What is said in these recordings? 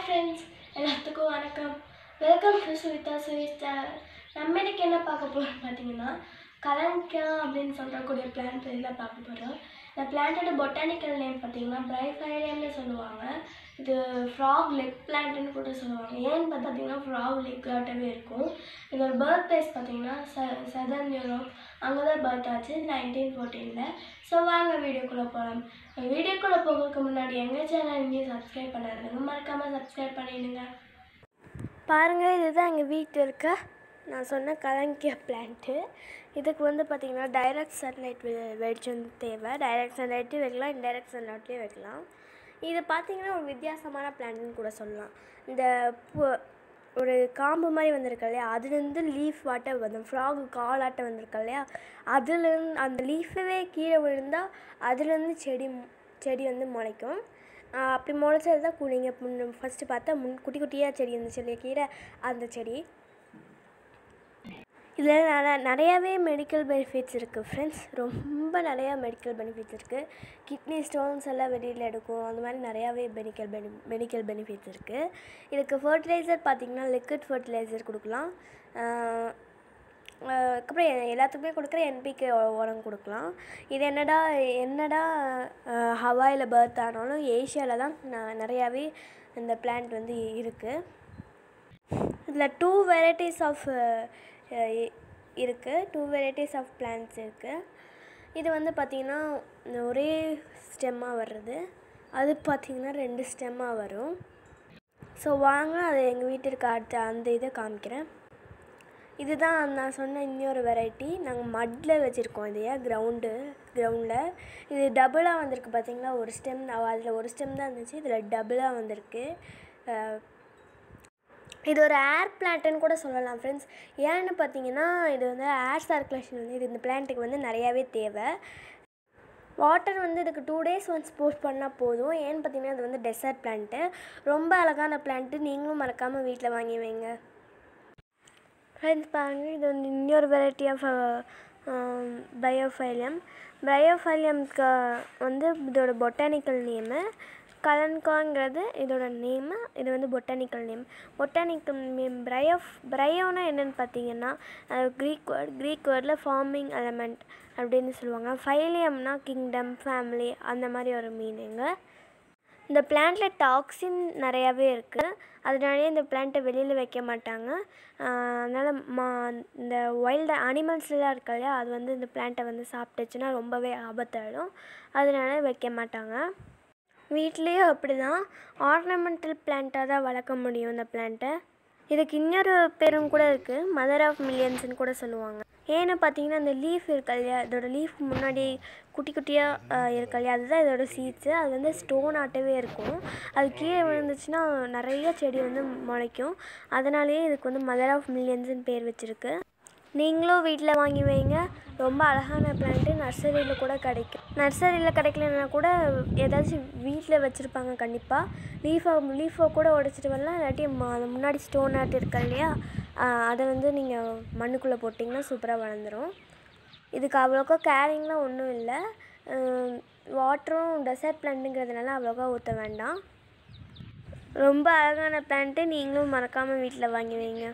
friends எல்லாத்துக்கும் வணக்கம் welcome to Suvitha Swiss channel நம்ம இன்னைக்கு என்ன பார்க்க போகிறோம் பார்த்தீங்கன்னா கலங்கியா அப்படின்னு சொல்லக்கூடிய பிளான்ட் எல்லாம் பார்க்க போகிறோம் இந்த பிளான்ட்டோட பொட்டானிக்கல் நேம் பார்த்தீங்கன்னா பிரைஃபைரியம்னு சொல்லுவாங்க இது ஃப்ராக் லெக் பிளான்ட்னு கூட சொல்லுவாங்க ஏன்னு பார்த்தீங்கன்னா ஃப்ராக் லெக்காட்டவே இருக்கும் இதோட பர்த் பிளேஸ் பார்த்தீங்கன்னா ச சதர்ன் யூரோப் அங்கே தான் பர்த் ஆச்சு நைன்டீன் ஃபோர்டீனில் ஸோ வாங்க வீடியோக்குள்ளே போகலாம் வீடியோக்குள்ளே போகிறதுக்கு முன்னாடி எங்கள் சேனல் இங்கேயும் சப்ஸ்கிரைப் பண்ணாதுங்க மறக்காமல் சப்ஸ்கிரைப் பண்ணிடுங்க பாருங்கள் இதுதான் எங்கள் வீட்டில் இருக்க நான் சொன்ன கலங்கிய பிளான்ட்டு இதுக்கு வந்து பார்த்திங்கன்னா டைரக்ட் சன்லைட் வெளிச்சம் தேவை டைரக்ட் சன்லைட்டும் வைக்கலாம் இன்டைரக்ட் சன்லைட்லேயும் வைக்கலாம் இது பார்த்திங்கன்னா ஒரு வித்தியாசமான பிளான்ட்னு கூட சொல்லலாம் இந்த பூ- ஒரு காம்பு மாதிரி வந்திருக்கு இல்லையா அதுலேருந்து லீஃப் வாட்ட வந்து ஃப்ராகு காலாட்ட வந்திருக்கு இல்லையா அதுலேருந்து அந்த லீஃபவே கீழே விழுந்தால் அதுலேருந்து செடி மு- செடி வந்து முளைக்கும் ஆஹ் அப்படி முளைச்சது தான் குடிங்க முன்ன ஃபஸ்ட்டு பார்த்தா முன் குட்டி குட்டியாக செடி இருந்துச்சு இல்லையா கீழே அந்த செடி இதில் நிறைய நிறையாவே மெடிக்கல் பெனிஃபிட்ஸ் இருக்குது ஃப்ரெண்ட்ஸ் ரொம்ப நிறையா மெடிக்கல் பெனிஃபிட்ஸ் இருக்குது கிட்னி ஸ்டோன்ஸ் எல்லாம் வெளியில் எடுக்கும் அந்த மாதிரி நிறையாவே மெடிக்கல் பெனி மெடிக்கல் பெனிஃபிட்ஸ் இருக்குது இதுக்கு ஃபர்டிலைசர் பார்த்திங்கன்னா லிக்விட் ஃபர்டிலைசர் கொடுக்கலாம் ஆஹ் ஆஹ் அதுக்கப்புறம் எ- எல்லாத்துக்குமே கொடுக்குற என்பிகே உரம் கொடுக்கலாம் இது என்னடா என்னடா ஹவாயில் பர்த் ஆனாலும் ஏஷியாவில் தான் ந- நிறையாவே இந்த பிளான்ட் வந்து இருக்குது இதில் டூ வெரைட்டிஸ் ஆஃப் இருக்குது டூ வெரைட்டிஸ் ஆஃப் பிளான்ட்ஸ் இருக்குது இது வந்து பார்த்திங்கன்னா ஒரே ஸ்டெம்மாக வர்றது அது பார்த்திங்கன்னா ரெண்டு ஸ்டெம்மாக வரும் ஸோ வாங்க அதை எங்கள் வீட்டிற்கு அடுத்த அந்த இதை காமிக்கிறேன் இதுதான் நான் சொன்ன இன்னொரு வெரைட்டி நாங்கள் மட்டில் வச்சுருக்கோம் இதையா கிரவுண்டு கிரவுண்டில் இது டபுளாக வந்திருக்கு பார்த்தீங்களா ஒரு ஸ்டெம் அதில் ஒரு ஸ்டெம் தான் இருந்துச்சு இதில் டபுளாக வந்திருக்கு அஹ் இது ஒரு ஏர் பிளான்ட்டுன்னு கூட சொல்லலாம் ஃப்ரெண்ட்ஸ் ஏன்னு பார்த்தீங்கன்னா இது வந்து ஏர் சர்க்குலேஷன் வந்து இது இந்த பிளான்ட்டுக்கு வந்து நிறையாவே தேவை வாட்டர் வந்து இதுக்கு டூ டேஸ் ஒன்ஸ் போஸ்ட் பண்ணால் போதும் ஏன்னு பார்த்தீங்கன்னா இது வந்து டெசர்ட் பிளான்ட்டு ரொம்ப அழகான பிளான்ட்டு நீங்களும் மறக்காமல் வீட்டில் வாங்கி வைங்க ஃப்ரெண்ட்ஸ் பாருங்க இது வந்து இன்னொரு வெரைட்டி ஆஃப் பயோஃபைலியம் பயோஃபைலியம்க்கு வந்து இதோட பொட்டானிக்கல் நேமு கலன்காங்கிறது இதோட நேமு இது வந்து பொட்டானிக்கல் நேம் பொட்டானிக்கல் நேம் பிரயோஃப் பிரயோனா என்னென்னு பார்த்தீங்கன்னா க்ரீக் வேர்ட் க்ரீக் வேர்டில் ஃபார்மிங் எலமெண்ட் அப்படின்னு சொல்லுவாங்க ஃபைலியம்னா கிங்டம் ஃபேமிலி அந்த மாதிரி ஒரு மீனிங்கு இந்த பிளான்ட்டில் டாக்ஸின் நிறையாவே இருக்குது அதனாலேயே இந்த பிளான்ட்டை வெளியில் வைக்க மாட்டாங்க அதனால் மா இந்த வைல்டு அனிமல்ஸ்லாம் இருக்கு இல்லையா அது வந்து இந்த பிளான்ட்டை வந்து சாப்பிட்டுச்சுன்னா ரொம்பவே ஆபத்தாயிடும் அதனால வைக்க மாட்டாங்க வீட்லேயும் அப்படி தான் ஆர்னமெண்டல் பிளான்ட்டாக தான் வளர்க்க முடியும் இந்த பிளான்ட்டை இதுக்கு இன்னொரு பேரும் கூட இருக்குது மதர் ஆஃப் மில்லியன்ஸ்னு கூட சொல்லுவாங்க ஏன்னு பார்த்தீங்கன்னா இந்த லீஃப் இருக்கு இல்லையா இதோட லீஃப் முன்னாடி குட்டி குட்டியாக இருக்கு இல்லையா அதுதான் இதோட சீட்ஸு அது வந்து ஸ்டோன் ஆட்டவே இருக்கும் அது கீழே விழுந்துச்சுன்னா நிறைய செடி வந்து முளைக்கும் அதனாலேயே இதுக்கு வந்து மதர் ஆஃப் மில்லியன்ஸ்னு பேர் வச்சுருக்கு நீங்களும் வீட்டில் வாங்கி வைங்க ரொம்ப அழகான பிளான்ட்டு நர்சரியில் கூட கிடைக்கும் நர்சரியில் கிடைக்கலன்னா கூட ஏதாச்சும் வீட்டில் வச்சுருப்பாங்க கண்டிப்பாக லீஃபை லீஃபை கூட உடச்சிட்டு வரலாம் இல்லாட்டி ம- அது முன்னாடி ஸ்டோன் ஆர்ட் இருக்கா இல்லையா ஆஹ் அதை வந்து நீங்கள் மண்ணுக்குள்ளே போட்டிங்கன்னா சூப்பராக வளர்ந்துரும் இதுக்கு அவ்வளோக்கா கேரிங்லாம் ஒன்றும் இல்லை வாட்டரும் டெசர்ட் பிளான்ட்டுங்கிறதுனால அவ்வளோக்கா ஊற்ற வேண்டாம் ரொம்ப அழகான பிளான்ட்டு நீங்களும் மறக்காமல் வீட்டில் வாங்கி வைங்க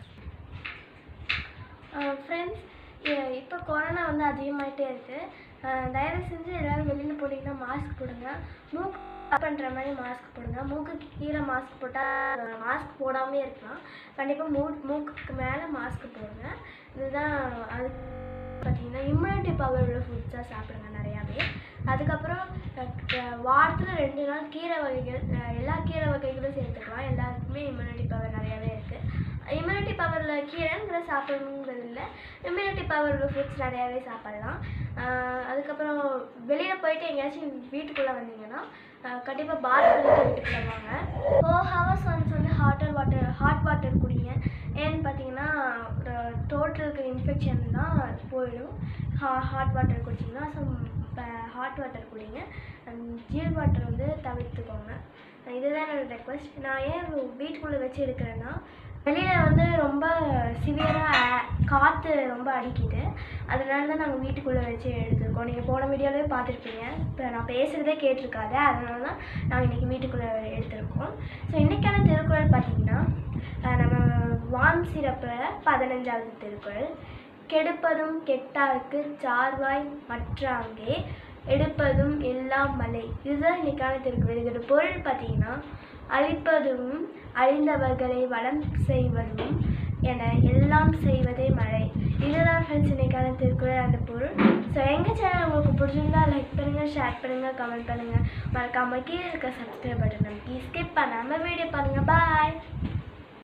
ஃப்ரெண்ட்ஸ் இப்போ கொரோனா வந்து அதிகமாகிட்டே இருக்குது தயவு செஞ்சு எல்லோரும் வெளியில் போனீங்கன்னா மாஸ்க் போடுங்க மூக்கு cover பண்ணுற மாதிரி மாஸ்க் போடுங்க மூக்குக்கு கீழே மாஸ்க் போட்டால் மாஸ்க் போடாமே இருக்கலாம் கண்டிப்பாக மூ மூக்குக்கு மேலே மாஸ்க் போடுங்க இதுதான் அது பார்த்தீங்கன்னா இம்யூனிட்டி பவர் உள்ள ஃபுட்ஸாக சாப்பிடுங்க நிறையாவே அதுக்கப்புறம் வாரத்தில் ரெண்டு நாள் கீரை வகைகள் அஹ் எல்லா கீரை வகைகளும் சேர்த்துக்கலாம் எல்லாருக்குமே இம்யூனிட்டி பவர் நிறையாவே இருக்குது இம்யூனிட்டி பவரில் கீரைங்கிற சாப்பிடணுங்கிறது இல்லை இம்யூனிட்டி பவர் உள்ள ஃப்ரூட்ஸ் நிறையாவே சாப்பிட்லாம் ஆஹ் அதுக்கப்புறம் வெளியில் போயிட்டு எங்கேயாச்சும் வீட்டுக்குள்ளே வந்தீங்கன்னா கண்டிப்பாக பாத் பண்ணிட்டு வீட்டுக்குள்ளே வாங்க ஃபோர் ஹவர்ஸ் ஒன்ஸ் வந்து ஹாட் வாட்டர் ஹாட் வாட்டர் குடிங்க ஏன்னு பார்த்தீங்கன்னா டோட்டலுக்கு இன்ஃபெக்ஷன்லாம் போயிடும் ஹா ஹாட் வாட்டர் குடிச்சிங்கன்னா ஸோ ஹாட் வாட்டர் குடிங்க ஜீல் வாட்டர் வந்து தவிர்த்துக்கோங்க இதுதான் என்னோட ரெக்வஸ்ட் நான் ஏன் வீட்டுக்குள்ளே வச்சு எடுக்கிறேன்னா வெளியில் வந்து ரொம்ப சிவியராக காற்று ரொம்ப அடிக்குது அதனால தான் நாங்கள் வீட்டுக்குள்ளே வச்சு எடுத்துருக்கோம் நீங்கள் போன வீடியோலேயே பார்த்துருப்பீங்க இப்போ நான் பேசுகிறதே கேட்டிருக்காது அதனால தான் நாங்கள் இன்றைக்கி வீட்டுக்குள்ளே எடுத்திருக்கோம் பார்ப்போம் ஸோ இன்றைக்கான திருக்குறள் பார்த்தீங்கன்னா அஹ், நம்ம வான் சிறப்பில் பதினஞ்சாவது திருக்குறள் கெடுப்பதும் கெட்டார்க்கு சார்வாய் மற்றாங்கே எடுப்பதும் எல்லாம் மலை இதுதான் இன்னைக்கான திருக்குறள் இதோட பொருள் பார்த்தீங்கன்னா அழிப்பதும் அழிந்தவர்களை வளம் செய்வதும் என எல்லாம் செய்வதே மழை இதுதான் ஃப்ரெண்ட்ஸ் இன்னைக்கான திருக்குறள் அந்த பொருள் ஸோ எங்கள் சேனல் உங்களுக்கு பிடிச்சிருந்தா லைக் பண்ணுங்கள் ஷேர் பண்ணுங்கள் கமெண்ட் பண்ணுங்கள் மறக்காம கீழே இருக்க சப்ஸ்கிரைப் பட்டன் நமக்கு ஸ்கிப் பண்ணாமல் வீடியோ பாருங்கள் பாய்